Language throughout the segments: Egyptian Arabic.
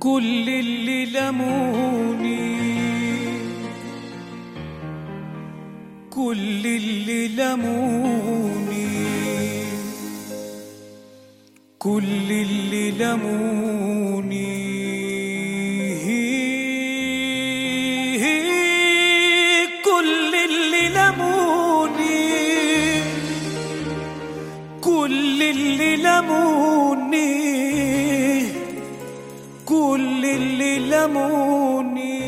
كل اللي لموني كل اللي لموني كل اللي لموني كل اللي لموني كل اللي لموني كل اللي لموني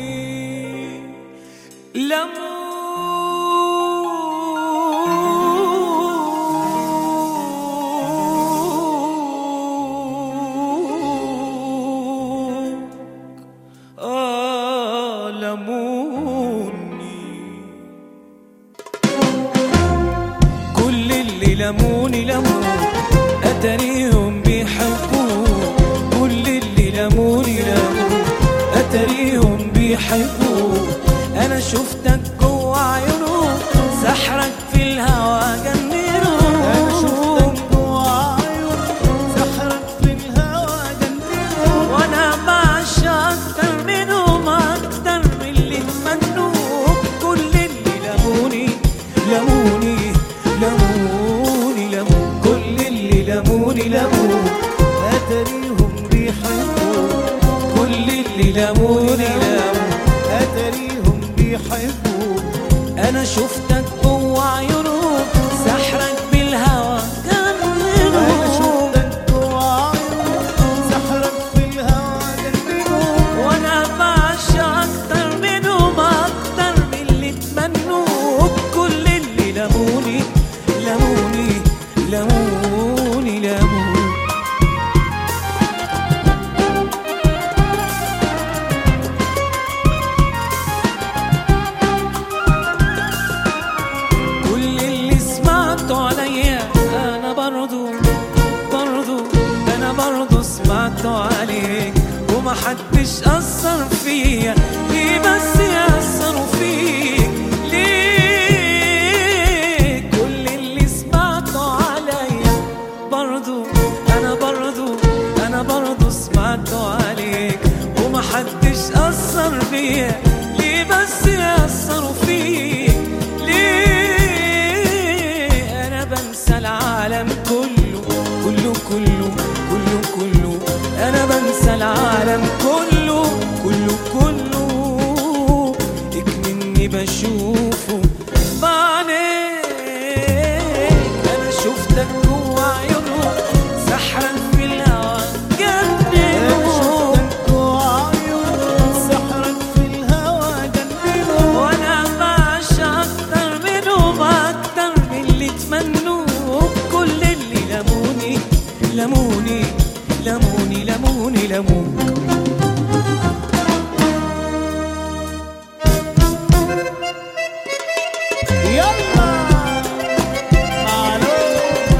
لموني آه لموني كل اللي لموني لموني أتريهم بيحبوه كل اللي لموني لموني أتريهم بيحبوه أنا شفتك جوا عيونهم سحرك في الهوى جننهم أنا شفتك جوا عيونهم سحرك في الهوى جننهم وانا بعشق اكتر منهم اكتر من اللي تمنوه كل اللي لموني لموني لموني لموني كل اللي لموني لموني أتريهم بيحبوك كل اللي لموني لموني أتريهم بيحبوك انا شفتك جوا عيونهم سحرك بالهوى أنا جننهم شفتك جوا عيونهم سحرك في الهوى جننهم وانا بعشق اكتر منهم اكتر من اللي تمنوه كل اللي لموني لموني لموني لموني كل اللي سمعته عليا انا برضو برضو انا برضو سمعته عليك وما حدش اثر فيا ليه بس يأثروا فيك ليه كل اللي سمعته عليا برضو انا برضو انا برضو سمعته عليك وما حدش اثر فيا ليه بس يأثروا فيك ليه انا بنسى العالم كله كله كله كله كله انا بنسى العالم كله كله كله اكمني بشوفه بعينيك انا شفتك جوا عيونهم سحرا في الهوى أنا جننهم شفتك جوا عيونهم سحرك في الهوى جننهم وانا بعشق اكتر منهم اكتر من اللي تمنوه كل اللي لموني لموني لموني لموني لموني يلا معلوم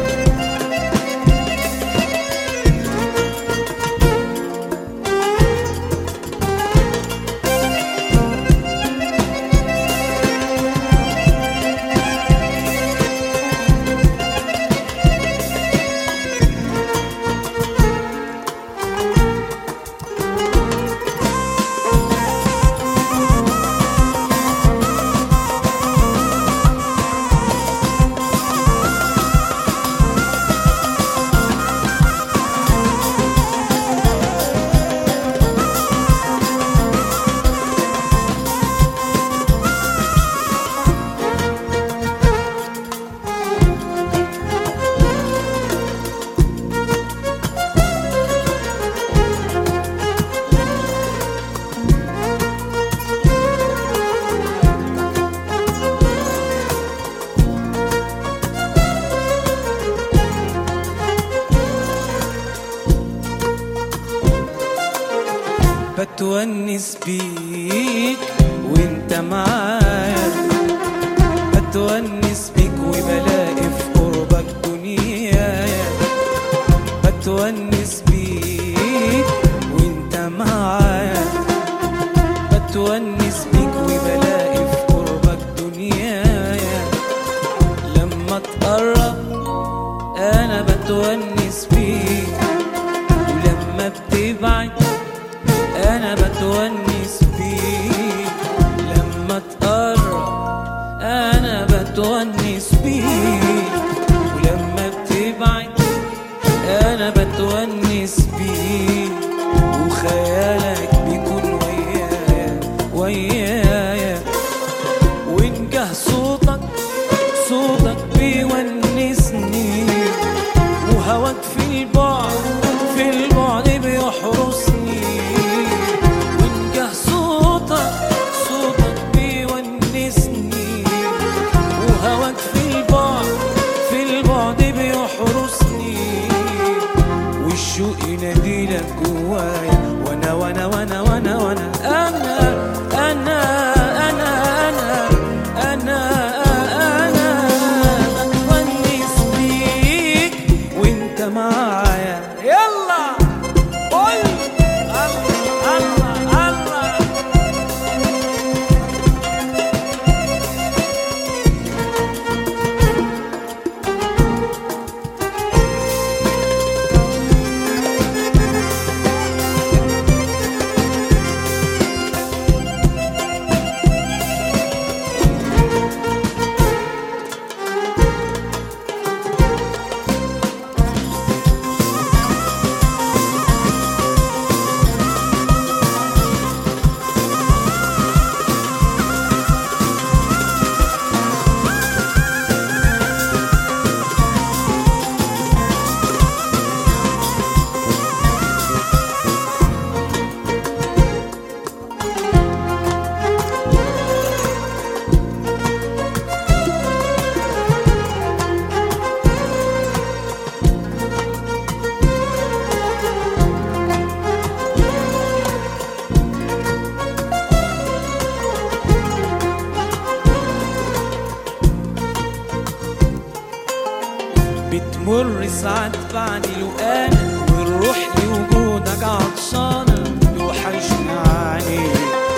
بتونس بيك وانت معايا بتونس بيك وبلاقي في قربك دنيايا بتونس بيك وانت معايا بتونس بيك وبلاقي في قربك دنيايا لما تقرب انا بتونس بيك ولما بتبعد صوتك بيونسني وهواك في البعد في البعد بيحرسني ونجاه صوتك صوتك بيونسني وهواك في البعد في البعد بيحرسني والشوق يناديلك جوايا وانا وانا وانا وانا وانا انا انا انا انا انا انا بتونس بيك وانت معايا يلا قول الله الله الله بتمر ساعات بعد الوقانة والروح لوجودك عطشانة يوحشني عليك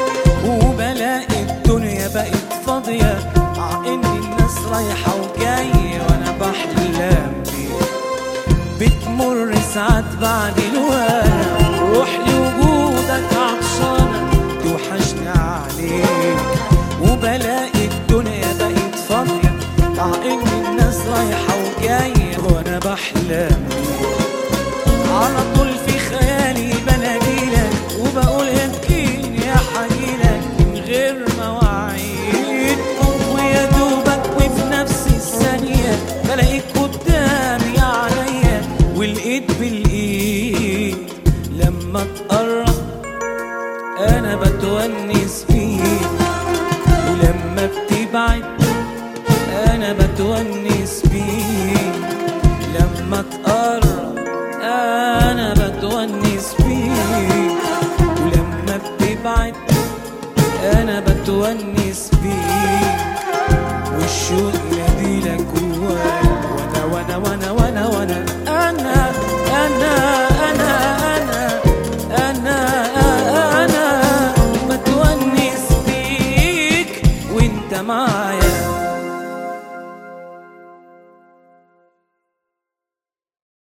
وبلاقي الدنيا بقت فاضية مع إن الناس رايحة وجاية وأنا بحلم بيك بتمر ساعات بعد الوقانة والروح لوجودك عطشانة توحشني عليك وبلاقي الدنيا بقت فاضية مع إن الناس رايحة وجاية وأنا بحلم بيك على طول في خيالي بلاقيلك وبقول يمكن يا حنينك من غير مواعيد ويا دوبك وفي نفس الثانية بلاقيك قدامي عليا والايد بالايد لما تقرب انا بتونس فيك ولما بتبعد انا بتونس بيك لما تقرب انا بتونس بيك ولما بتبعد انا بتونس بيك والشوق يناديلك جوايا وانا وانا وانا وانا وانا